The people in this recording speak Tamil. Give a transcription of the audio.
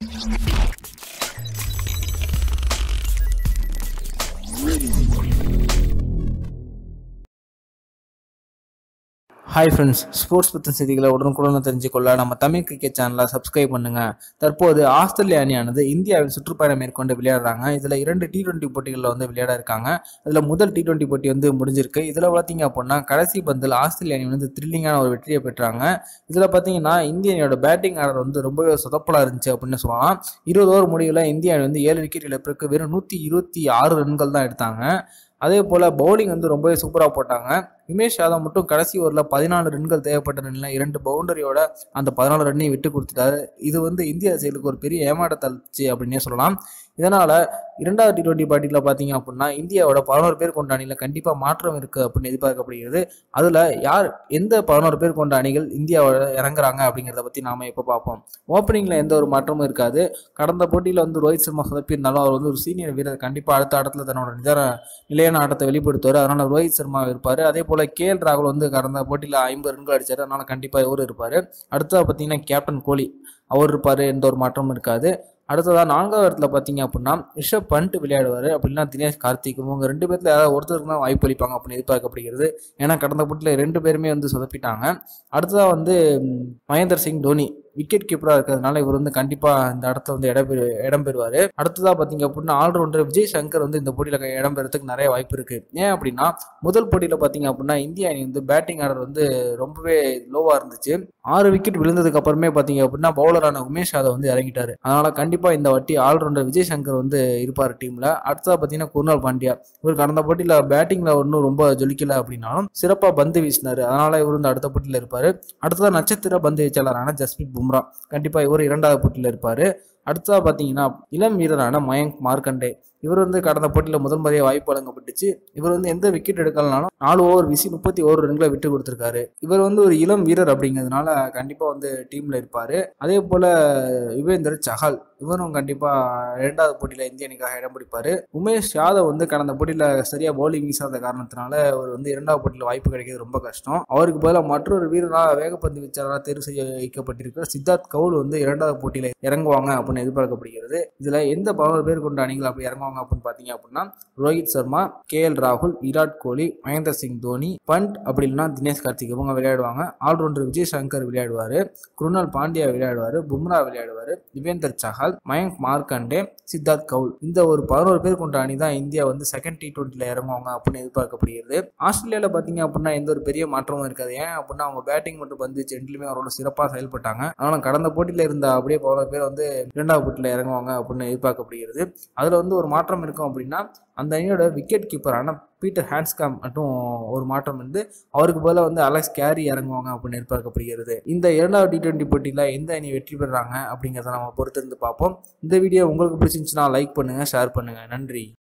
ஹாய் ஃப்ரெண்ட்ஸ் ஸ்போர்ட்ஸ் பற்றின செய்திகளை உடனுக்குடன் தெரிஞ்சுக்கொள்ள நம்ம தமிழ் கிரிக்கெட் சேனலை சப்ஸ்கிரைப் பண்ணுங்க தற்போது ஆஸ்திரேலிய அணியானது இந்தியாவில் சுற்றுப்பயணம் மேற்கொண்டு விளையாடுறாங்க இதில் இரண்டு டி டுவெண்ட்டி போட்டிகளில் வந்து விளையாட இருக்காங்க இதில் முதல் டி டுவெண்ட்டி போட்டி வந்து முடிஞ்சிருக்கு இதில் பார்த்தீங்க அப்படின்னா கடைசி பந்தில் ஆஸ்திரேலிய அணி வந்து த்ரில்லிங்கான ஒரு வெற்றியை பெற்றாங்க இதில் பார்த்தீங்கன்னா இந்திய அணியோட பேட்டிங் ஆர்டர் வந்து ரொம்பவே சொதப்பலாக இருந்துச்சு அப்படின்னு சொல்லலாம் இருபது ஓவர் முடிவில் இந்திய அணி வந்து ஏழு விக்கெட் இழப்பிற்கு வெறும் நூற்றி இருபத்தி ஆறு ரன்கள் தான் எடுத்தாங்க அதே போல் பவுலிங் வந்து ரொம்பவே சூப்பராக போட்டாங்க உமேஷ் யாதவ் மட்டும் கடைசி ஓவரில் பதினாலு ரன்கள் தேவைப்பட்ட நிலையில் இரண்டு பவுண்டரியோட அந்த பதினாலு ரன்னையும் விட்டு கொடுத்துட்டாரு இது வந்து இந்திய செயலுக்கு ஒரு பெரிய ஏமாற்றத்தளிச்சு அப்படின்னே சொல்லலாம் இதனால் இரண்டாவது டி டுவெண்ட்டி போட்டியில் பார்த்தீங்க அப்படின்னா இந்தியாவோட பதினோரு பேர் கொண்ட அணியில் கண்டிப்பாக மாற்றம் இருக்குது அப்படின்னு எதிர்பார்க்கப்படுகிறது அதில் யார் எந்த பதினோரு பேர் கொண்ட அணிகள் இந்தியாவோட இறங்குறாங்க அப்படிங்கிறத பற்றி நாம் இப்போ பார்ப்போம் ஓப்பனிங்கில் எந்த ஒரு மாற்றமும் இருக்காது கடந்த போட்டியில் வந்து ரோஹித் சர்மா சொதப்பியிருந்தாலும் அவர் வந்து ஒரு சீனியர் வீரர் கண்டிப்பாக அடுத்த ஆட்டத்தில் தன்னோட நிதான நிலையான ஆட்டத்தை வெளிப்படுத்துவார் அதனால் ரோஹித் சர்மா இருப்பார் அதே போல் கே எல் ராகுல் வந்து கடந்த போட்டியில் ஐம்பது ரன்கள் அடிச்சார் அதனால் கண்டிப்பாக இவர் இருப்பார் அடுத்ததாக பார்த்தீங்கன்னா கேப்டன் கோலி அவர் இருப்பார் எந்த ஒரு மாற்றமும் இருக்காது அடுத்ததாக நான்காவது இடத்துல பார்த்தீங்க அப்படின்னா ரிஷப் பண்ட் விளையாடுவார் அப்படின்னா தினேஷ் கார்த்திக் இவங்க ரெண்டு பேர்த்தில் யாராவது ஒருத்தருக்கு தான் வாய்ப்பு அளிப்பாங்க அப்படின்னு எதிர்பார்க்கப்படுகிறது ஏன்னா கடந்த போட்டியில் ரெண்டு பேருமே வந்து சொதப்பிட்டாங்க அடுத்ததாக வந்து ம், மகேந்தர் சிங் தோனி விக்கெட் கீப்பராக இருக்கிறதுனால இவர் வந்து கண்டிப்பாக இந்த இடத்துல வந்து இடம் பெறு இடம் பெறுவார் அடுத்ததாக பார்த்தீங்க அப்படின்னா ஆல்ரவுண்டர் விஜய் சங்கர் வந்து இந்த போட்டியில் இடம் பெறதுக்கு நிறைய வாய்ப்பு இருக்குது ஏன் அப்படின்னா முதல் போட்டியில் பார்த்தீங்க அப்படின்னா இந்திய அணி வந்து பேட்டிங் ஆர்டர் வந்து ரொம்பவே லோவாக இருந்துச்சு ஆறு விக்கெட் விழுந்ததுக்கு அப்புறமே பார்த்தீங்க அப்படின்னா பவுலரான உமேஷ் யாதவ் வந்து இறங்கிட்டாரு அதனால கண்டிப்பாக இந்த வாட்டி ஆல்ரவுண்டர் விஜய் சங்கர் வந்து இருப்பார் டீமில் அடுத்ததாக பார்த்தீங்கன்னா குருணால் பாண்டியா இவர் கடந்த போட்டியில் பேட்டிங்கில் ஒன்றும் ரொம்ப ஜொலிக்கல அப்படின்னாலும் சிறப்பாக பந்து வீசினார் அதனால இவர் வந்து அடுத்த போட்டியில் இருப்பார் அடுத்ததாக நட்சத்திர பந்து வீச்சாளரான ஜஸ்பிரித் பும்ரா கண்டிப்பாக இவர் இரண்டாவது போட்டியில் இருப்பார் அடுத்ததாக பார்த்தீங்கன்னா இளம் வீரரான மயங்க் மார்க்கண்டே இவர் வந்து கடந்த போட்டியில் முதல் முறையாக வாய்ப்பு வழங்கப்பட்டுச்சு இவர் வந்து எந்த விக்கெட் எடுக்கலனாலும் நாலு ஓவர் வீசி முப்பத்தி ஓரு ரன்களை விட்டு கொடுத்துருக்காரு இவர் வந்து ஒரு இளம் வீரர் அப்படிங்கிறதுனால கண்டிப்பாக வந்து டீமில் இருப்பார் அதே போல் யுவேந்தர் சஹால் இவரும் கண்டிப்பாக இரண்டாவது போட்டியில் இந்திய அணிக்காக இடம் பிடிப்பார் உமேஷ் யாதவ் வந்து கடந்த போட்டியில் சரியாக பவுலிங் வீசாத காரணத்தினால அவர் வந்து இரண்டாவது போட்டியில் வாய்ப்பு கிடைக்கிறது ரொம்ப கஷ்டம் அவருக்கு பதிலாக மற்றொரு வீரராக வேகப்பந்து வீச்சாளராக தேர்வு செய்ய வைக்கப்பட்டிருக்கிற சித்தார்த் கவுல் வந்து இரண்டாவது போட்டியில் இறங்குவாங்க அப்படின்னு எதிர்பார்க்கப்படுகிறது இதில் எந்த பதினோரு பேர் கொண்ட அணிகள் அப்படி இறங்குவாங்க அப்படின்னு பார்த்தீங்க அப்படின்னா ரோஹித் சர்மா கே எல் ராகுல் விராட் கோலி மகேந்தர் சிங் தோனி பண்ட் அப்படி இல்லைன்னா தினேஷ் கார்த்திக் இவங்க விளையாடுவாங்க ஆல்ரவுண்டர் விஜய் சங்கர் விளையாடுவார் குருணால் பாண்டியா விளையாடுவார் பும்ரா விளையாடுவார் யுவேந்தர் சஹால் மயங்க் மார்க்கண்டே சித்தார்த் கவுல் இந்த ஒரு பதினோரு பேர் கொண்ட அணி தான் இந்தியா வந்து செகண்ட் டி டுவெண்ட்டியில் இறங்குவாங்க அப்படின்னு எதிர்பார்க்கப்படுகிறது ஆஸ்திரேலியாவில் பார்த்தீங்க அப்படின்னா எந்த ஒரு பெரிய மாற்றமும் இருக்காது ஏன் அப்படின்னா அவங்க பேட்டிங் மட்டும் வந்து ரெண்டுலையுமே அவரோட சிறப்பாக செயல்பட்டாங்க ஆனால் கடந்த போட்டியில் இருந்த அப்படியே பதினோரு பேர் வந்து இரண்டாவது போட்டியில் இறங்குவாங்க அப்படின்னு எதிர்பார்க்கப்படுகிறது அதில் வந்து ஒரு மாற்றம் இருக்கும் அப்படின்னா அந்த அணியோட விக்கெட் கீப்பரான பீட்டர் ஹேண்ட்ஸ்காம் மட்டும் ஒரு மாற்றம் இருந்து அவருக்கு பதிலாக வந்து அலெக்ஸ் கேரி இறங்குவாங்க அப்படின்னு எதிர்பார்க்கப்படுகிறது இந்த இரண்டாவது டி டுவெண்ட்டி போட்டியில் எந்த அணி வெற்றி பெறாங்க அப்படிங்கிறத நம்ம பொறுத்திருந்து பார்ப்போம் இந்த வீடியோ உங்களுக்கு பிடிச்சிருந்துச்சுன்னா லைக் பண்ணுங்கள் ஷேர் பண்ணுங்கள் நன்றி